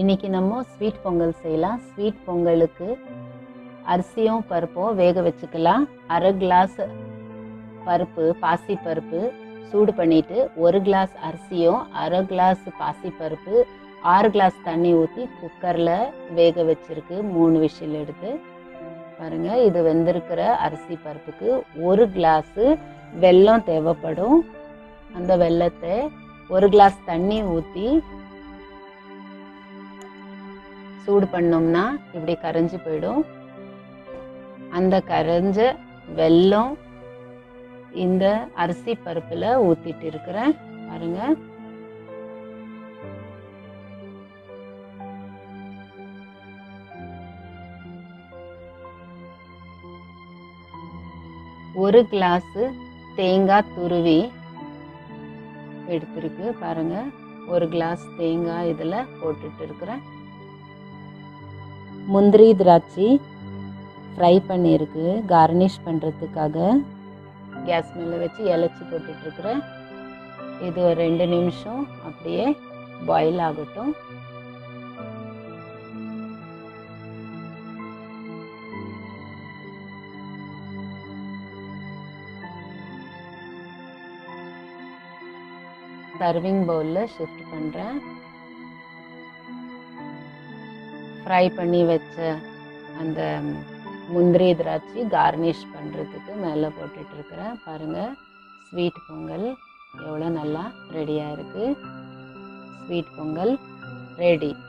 இன்னைக்கு நம்ம ஸ்வீட் பொங்கல் செய்யலாம் ஸ்வீட் பொங்கலுக்கு அரிசியும் பருப்பும் வேக வச்சுக்கலாம் அரை கிளாஸ் பருப்பு பாசி பருப்பு சூடு பண்ணிட்டு ஒரு கிளாஸ் அரிசியும் அரை கிளாஸ் பாசி பருப்பு ஆறு கிளாஸ் தண்ணி ஊற்றி குக்கரில் வேக வச்சிருக்கு மூணு விசில் எடுத்து பாருங்க இது வெந்திருக்கிற அரிசி பருப்புக்கு ஒரு கிளாஸு வெல்லம் தேவைப்படும் அந்த வெல்லத்தை ஒரு கிளாஸ் தண்ணி ஊற்றி சூடு பண்ணோம்னா இப்படி கரைஞ்சு போயிடும் அந்த கரைஞ்ச வெல்லம் இந்த அரிசி பருப்பில் ஊற்றிட்டு இருக்கிறேன் பாருங்க ஒரு கிளாஸு தேங்காய் துருவி எடுத்திருக்கு பாருங்க ஒரு கிளாஸ் தேங்காய் இதில் போட்டுட்டு இருக்கிறேன் முந்திரி திராட்சை ஃப்ரை பண்ணியிருக்கு கார்னிஷ் பண்ணுறதுக்காக கேஸ் மேலே வச்சு இலச்சி போட்டுட்ருக்குறேன் இது ஒரு ரெண்டு நிமிஷம் அப்படியே பாயில் ஆகட்டும் சர்விங் பவுலில் ஷிஃப்ட் பண்ணுறேன் ஃப்ரை பண்ணி வச்ச அந்த முந்திரி திராட்சை கார்னிஷ் பண்ணுறதுக்கு மேலே போட்டுட்ருக்கிறேன் பாருங்கள் ஸ்வீட் பொங்கல் எவ்வளோ நல்லா ரெடியாக இருக்குது ஸ்வீட் பொங்கல் ரெடி